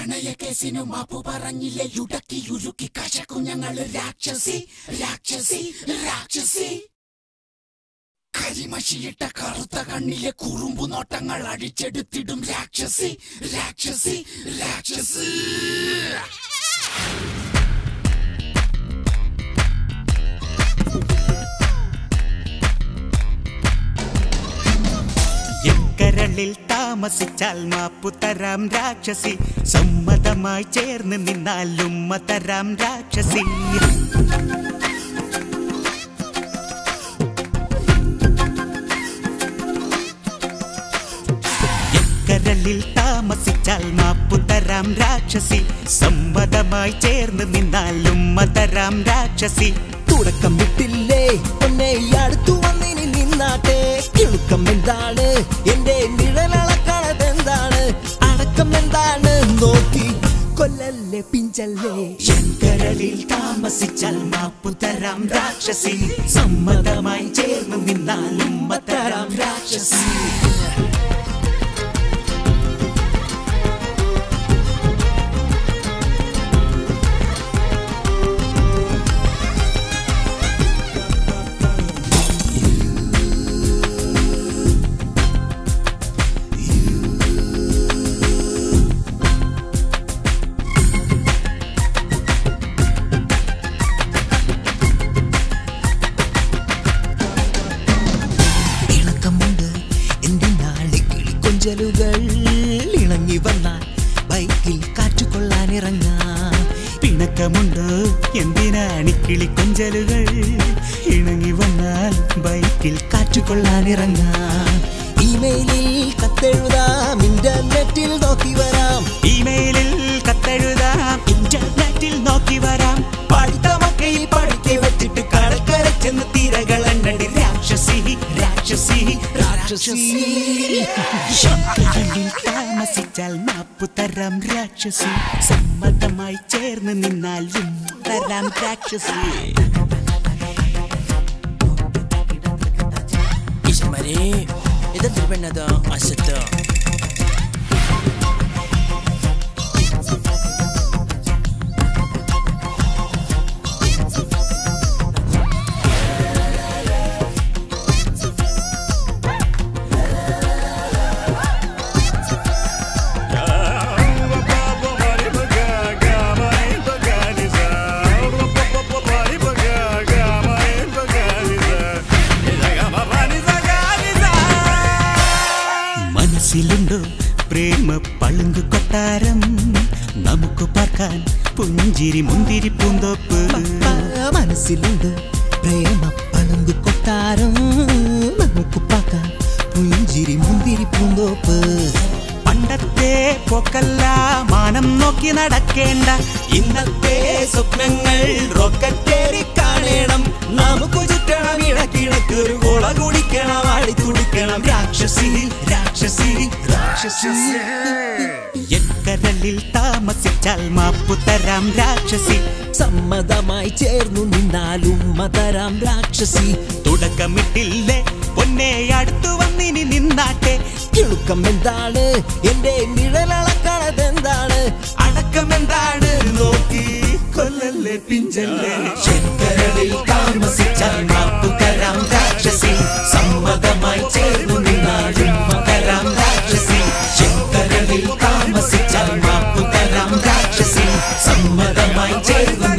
പ്രണയ കേസിനു മാപ്പു പറഞ്ഞില്ലേ യുടക്കി ഉരുക്കി കശക്കും ഞങ്ങള് രാക്ഷസി രാക്ഷസി രാക്ഷസി കരിമഷിയിട്ട കറുത്ത കണ്ണിലെ കുറുമ്പു നോട്ടങ്ങൾ അടിച്ചെടുത്തിടും രാക്ഷസി രാക്ഷസി രാക്ഷസി എക്കരളിൽ താമസിച്ചാൽ മാപ്പു തരാം രാക്ഷസി സമ്മതമായി ചേർന്ന് നിന്നാൽ ഉമ്മ തരാം രാക്ഷസി എക്കരളിൽ താമസിച്ചാൽ മാപ്പു തരാം രാക്ഷസി സമ്മതമായി ചേർന്ന് നിന്നാൽ ഉമ്മ തരാം രാക്ഷസി തുടക്കം വിട്ടില്ലേ പൊന്നെ അടുത്തു വന്നിനി നിന്നാട്ടെ കിളുക്കം എന്താണ് എന്റെ നിഴലളക്കണത് എന്താണ് അടക്കം എന്താണ് നോക്കി കൊല്ലല്ലേ പിഞ്ചല്ലേ എക്കരളിൽ താമസിച്ചാൽ മാപ്പു തരാം രാക്ഷസി സമ്മതമായി ചേർന്ന് നിന്നാൽ ഉമ്മ തരാം രാക്ഷസി ഇളക്കമുണ്ട് എന്തിനാണ് കിളിക്കൊഞ്ചലുകൾ ഇണങ്ങി വന്നാൽ ബൈക്കിൽ കാറ്റുകൊള്ളാൻ ഇറങ്ങാം പിണക്കമുണ്ട് എന്തിനാണ് കിളിക്കൊഞ്ചലുകൾ ഇണങ്ങി വന്നാൽ ബൈക്കിൽ കാറ്റുകൊള്ളാൻ ഇറങ്ങാം ഇമെയിലിൽ കത്തെഴുതാം ഇന്റർനെറ്റിൽ നോക്കി വരാം ഇമെയിലിൽ കത്തെഴുതാം ഇന്റർനെറ്റിൽ നോക്കി വരാം പഠിത്തമൊക്കെ ഈ പഠിക്കെ വെച്ചിട്ട് കടക്കര ചെന്ന് തിരകൾ എണ്ണടി രാക്ഷസി രാക്ഷസി രാക്ഷസി ശങ്കരനിൽ താമസിച്ചാൽ മാപ്പു തരാം രാക്ഷസി സമ്മതമായി ചേർന്ന് നിന്നാലും തരാം രാക്ഷസി Ismari, idan dirben na da asata. മനസ്സിലുണ്ടോ പ്രേമ പളുങ്കു കൊട്ടാരം നമുക്ക് പാർക്കാൻ പുഞ്ചിരി മുന്തിരി പൂന്തോപ്പ് മനസ്സിലുണ്ട് പ്രേമ പളുങ്കു കൊട്ടാരം നമുക്ക് പാക്കാൻ പുഞ്ചിരി മുന്തിരി പൂന്തോപ്പ് പണ്ടത്തെ പോക്കല്ല മാനം നോക്കി നടക്കേണ്ട ഇന്നത്തെ സ്വപ്നങ്ങൾ റോക്കറ്റേറി കാണണം നമുക്ക് ചുറ്റണം ഇടക്കിടക്ക് ഒരു കൊള കുടിക്കണം ആടി തുടിക്കണം രാക്ഷസി രാക്ഷസി രാക്ഷസി എക്കരളിൽ താമസിച്ചാൽ മാപ്പു തരാം രാക്ഷസി സമ്മതമായി ചേർന്നു നിന്നാലും മതരാം രാക്ഷസി തുടക്കമിട്ടില്ലേ പൊന്നെ അടുത്തു വന്നിനി നിന്നാട്ടെ കിളുക്കം എന്താണ് എന്റെ നിഴലളക്കണത് എന്താണ് അടക്കം എന്താണ് നോക്കി കൊല്ലല്ലേ പിഞ്ചല്ലേ ശങ്കരളിൽ താമസിച്ചാൽ മാപ്പു തരാം രാക്ഷസി സമ്മതമായി ചേർന്നു നിന്നാലും മകരാം രാക്ഷസി ശങ്കരളിൽ താമസിച്ചാൽ മാപ്പു തരാം രാക്ഷസി സമ്മതമായി ചേർന്നു